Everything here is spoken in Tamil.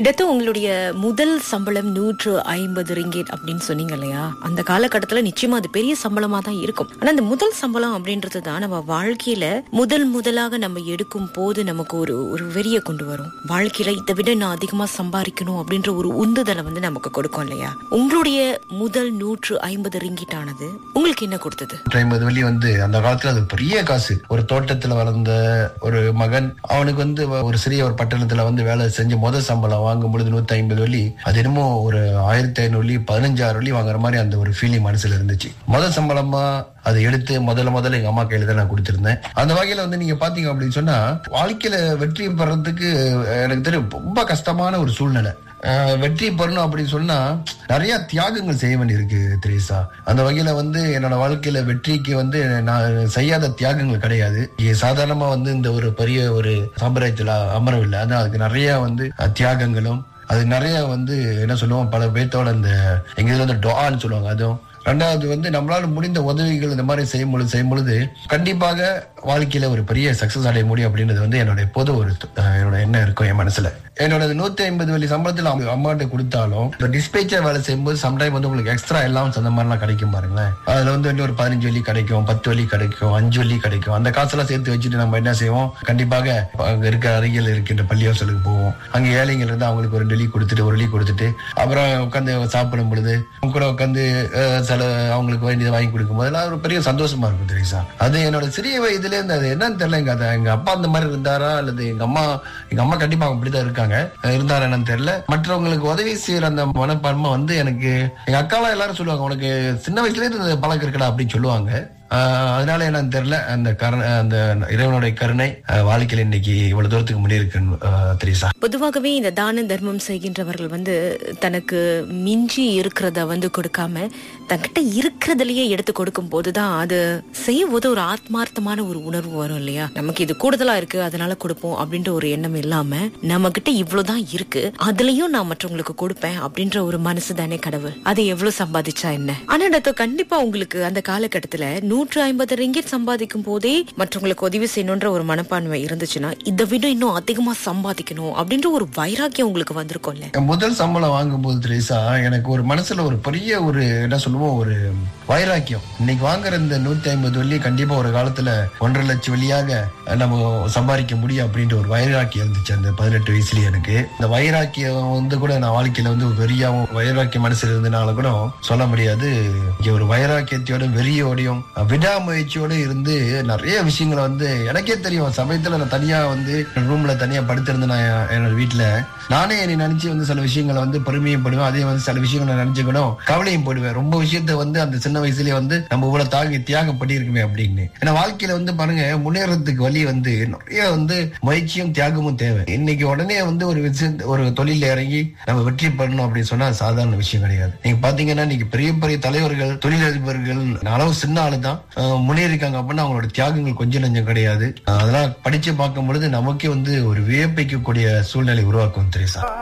டெத்து உங்களுடைய முதல் சம்பளம் நூற்று ஐம்பது ரிங்கேட் அப்படின்னு சொன்னீங்க இல்லையா அந்த காலகட்டத்துல நிச்சயமா அது பெரிய சம்பளமா தான் இருக்கும் ஆனா அந்த முதல் சம்பளம் அப்படின்றது தான் நம்ம வாழ்க்கையில முதல் முதலாக நம்ம எடுக்கும் போது நமக்கு ஒரு ஒரு வெறிய கொண்டு வரும் வாழ்க்கையில இதை விட நான் அதிகமா சம்பாதிக்கணும் அப்படின்ற ஒரு உந்துதலை வந்து நமக்கு கொடுக்கும் இல்லையா உங்களுடைய முதல் நூற்று ஐம்பது ரிங்கிட் ஆனது உங்களுக்கு என்ன கொடுத்தது ஐம்பது வெள்ளி வந்து அந்த காலத்துல அது பெரிய காசு ஒரு தோட்டத்துல வளர்ந்த ஒரு மகன் அவனுக்கு வந்து ஒரு சிறிய ஒரு பட்டணத்துல வந்து வேலை செஞ்சு முதல் சம்பளம் வாங்கும் பொழுது நூத்தி ஐம்பது வெள்ளி அது என்னமோ ஒரு ஆயிரத்தி ஐநூறு வெள்ளி பதினஞ்சாயிரம் வெள்ளி வாங்குற மாதிரி அந்த ஒரு ஃபீலிங் மனசுல இருந்துச்சு முதல் சம்பளமா அதை எடுத்து முதல்ல முதல்ல எங்க அம்மா கையில தான் நான் கொடுத்திருந்தேன் அந்த வகையில வந்து நீங்க பாத்தீங்க அப்படின்னு சொன்னா வாழ்க்கையில வெற்றி பெறறதுக்கு எனக்கு தெரியும் ரொம்ப கஷ்டமான ஒரு சூழ்நிலை அஹ் வெற்றி பெறணும் அப்படின்னு சொன்னா நிறைய தியாகங்கள் செய்ய வேண்டியிருக்கு திரேசா அந்த வகையில வந்து என்னோட வாழ்க்கையில வெற்றிக்கு வந்து நான் செய்யாத தியாகங்கள் கிடையாது இங்க சாதாரணமா வந்து இந்த ஒரு பெரிய ஒரு சாம்ராஜ்யத்துல அமரவில்லை அதான் அதுக்கு நிறைய வந்து அஹ், தியாகங்களும் அது நிறைய வந்து என்ன சொல்லுவோம் பல பேர்த்தோட இந்த எங்க இதுல வந்து டொஆன்னு சொல்லுவாங்க அதுவும் ரெண்டாவது வந்து நம்மளால முடிந்த உதவிகள் இந்த மாதிரி செய்யும் பொழுது செய்யும் பொழுது கண்டிப்பாக வாழ்க்கையில ஒரு பெரிய சக்சஸ் அடைய முடியும் அப்படின்றது வந்து என்னோட எப்போதும் ஒரு அஹ், என்னோட எண்ணம் இருக்கும் என் மனசுல என்னோட நூத்தி ஐம்பது வெள்ளி சம்பளத்துல அவங்க அம்மாட்ட கொடுத்தாலும் இந்த டிஸ்பேச்சர் வேலை செய்யும்போது சம்டைம் வந்து உங்களுக்கு எக்ஸ்ட்ரா எல்லாம் அந்த மாதிரிலாம் கிடைக்கும் பாருங்களேன் அதுல வந்து இன்னும் ஒரு பதினஞ்சு வெள்ளி கிடைக்கும் பத்து வெள்ளி கிடைக்கும் அஞ்சு வெள்ளி கிடைக்கும் அந்த காசெல்லாம் சேர்த்து வச்சுட்டு நம்ம என்ன செய்வோம் கண்டிப்பாக அங்க இருக்க அருகில் இருக்கின்ற பள்ளிவாசலுக்கு போவோம் அங்க ஏழைகள் இருந்து அவங்களுக்கு ஒரு டெல்லி கொடுத்துட்டு ஒரு வெள்ளி கொடுத்துட்டு அப்புறம் உட்காந்து சாப்பிடும் பொழுது அவங்க கூட உட்காந்து சில அவங்களுக்கு வேண்டியதை வாங்கி கொடுக்கும் போது அதெல்லாம் ஒரு பெரிய சந்தோஷமா இருக்கும் தெரியுசா அது என்னோட சிறிய வயதுல இருந்து அது என்னன்னு தெரியல எங்க அது எங்க அப்பா அந்த மாதிரி இருந்தாரா அல்லது எங்க அம்மா எங்க அம்மா கண்டிப்பா அவங்க அப்படிதான் இருக்காங்க அஹ் இருந்தாரா என்னன்னு தெரியல மற்றவங்களுக்கு உதவி செய்யற அந்த மனப்பான்மை வந்து எனக்கு எங்க அக்காலாம் எல்லாரும் சொல்லுவாங்க உனக்கு சின்ன வயசுல இருந்து இந்த பழக்கம் இருக்கடா அப்படின்னு சொல்லுவாங்க ஆஹ் அதனால என்னன்னு தெரியல அந்த கருணை அந்த இறைவனுடைய கருணை ஆஹ் வாழ்க்கையில இன்னைக்கு இவ்வளவு தூரத்துக்கு முன்னேறிருக்குன்னு ஆஹ் தெரியுசா பொதுவாகவே இந்த தான தர்மம் செய்கின்றவர்கள் வந்து தனக்கு மிஞ்சி இருக்கிறத வந்து கொடுக்காம தன்கிட்ட இருக்கிறதுலயே எடுத்து கொடுக்கும் போதுதான் அது செய்யும் போது ஒரு ஆத்மார்த்தமான ஒரு உணர்வு வரும் இல்லையா நமக்கு இது கூடுதலா இருக்கு அதனால கொடுப்போம் அப்படின்ற ஒரு எண்ணம் இல்லாம நம்ம கிட்ட இவ்வளவுதான் இருக்கு அதுலயும் நான் மற்றவங்களுக்கு கொடுப்பேன் அப்படின்ற ஒரு மனசு தானே கடவுள் அதை எவ்வளவு சம்பாதிச்சா என்ன ஆனா டத்தோ கண்டிப்பா உங்களுக்கு அந்த காலகட்டத்துல நூற்று ஐம்பது ரிங்கிட் சம்பாதிக்கும் போதே மற்றவங்களுக்கு உதவி செய்யணுன்ற ஒரு மனப்பான்மை இருந்துச்சுன்னா இதை விட இன்னும் அதிகமா சம்பாதிக்கணும் அப்படின்ற ஒரு வைராக்கியம் உங்களுக்கு வந்திருக்கும்ல என் முதல் சம்பளம் வாங்கும்போது திரேசா எனக்கு ஒரு மனசுல ஒரு பெரிய ஒரு என்ன சொல்லுவோம் ஒரு வைராக்கியம் இன்னைக்கு வாங்குற இந்த நூத்தி ஐம்பது வெள்ளி கண்டிப்பா ஒரு காலத்துல ஒன்றரை லட்சம் வெள்ளியாக நம்ம சம்பாதிக்க முடியும் அப்படின்ற ஒரு வைராக்கியம் இருந்துச்சு அந்த பதினெட்டு வயசுலயே எனக்கு இந்த வைராக்கியம் வந்து கூட நான் வாழ்க்கையில வந்து வெறியாவும் வைராக்கிய மனசுல இருந்தனால கூட சொல்ல முடியாது இங்க ஒரு வைராக்கியத்தோட வெறியோடையும் விடாமுயற்சியோட இருந்து நிறைய விஷயங்களை வந்து எனக்கே தெரியும் சமயத்துல நான் தனியா வந்து ரூம்ல தனியா படுத்திருந்தேன் நான் என்- என்னோட வீட்டுல நானே என்னை நினைச்சு வந்து சில விஷயங்களை வந்து பெருமையும் படுவேன் அதே வந்து சில விஷயங்களை நினைச்சுக்கணும் கவலையும் படுவேன் ரொம்ப விஷயத்த வந்து அந்த சின்ன வயசுலயே வந்து நம்ம இவ்வளவு தாகி தியாகம் பண்ணியிருக்குமே அப்படின்னு ஏன்னா வாழ்க்கையில வந்து பாருங்க முன்னேறதுக்கு வழி வந்து நிறைய வந்து முயற்சியும் தியாகமும் தேவை இன்னைக்கு உடனே வந்து ஒரு விஷயம் ஒரு தொழில இறங்கி நம்ம வெற்றி பெறணும் அப்படின்னு சொன்னா அது சாதாரண விஷயம் கிடையாது நீங்க பாத்தீங்கன்னா இன்னைக்கு பெரிய பெரிய தலைவர்கள் தொழிலதிபர்கள் அளவு சின்ன ஆளு தான் முன்னேறிக்காங்க அப்படின்னா அவங்களோட தியாகங்கள் கொஞ்சம் நஞ்சம் கிடையாது அஹ் அதெல்லாம் படிச்சு பார்க்கும் பொழுது நமக்கே வந்து ஒரு வியப்பிக்கக்கூடிய சூழ்நிலை உருவாக்கும் தெரியுசா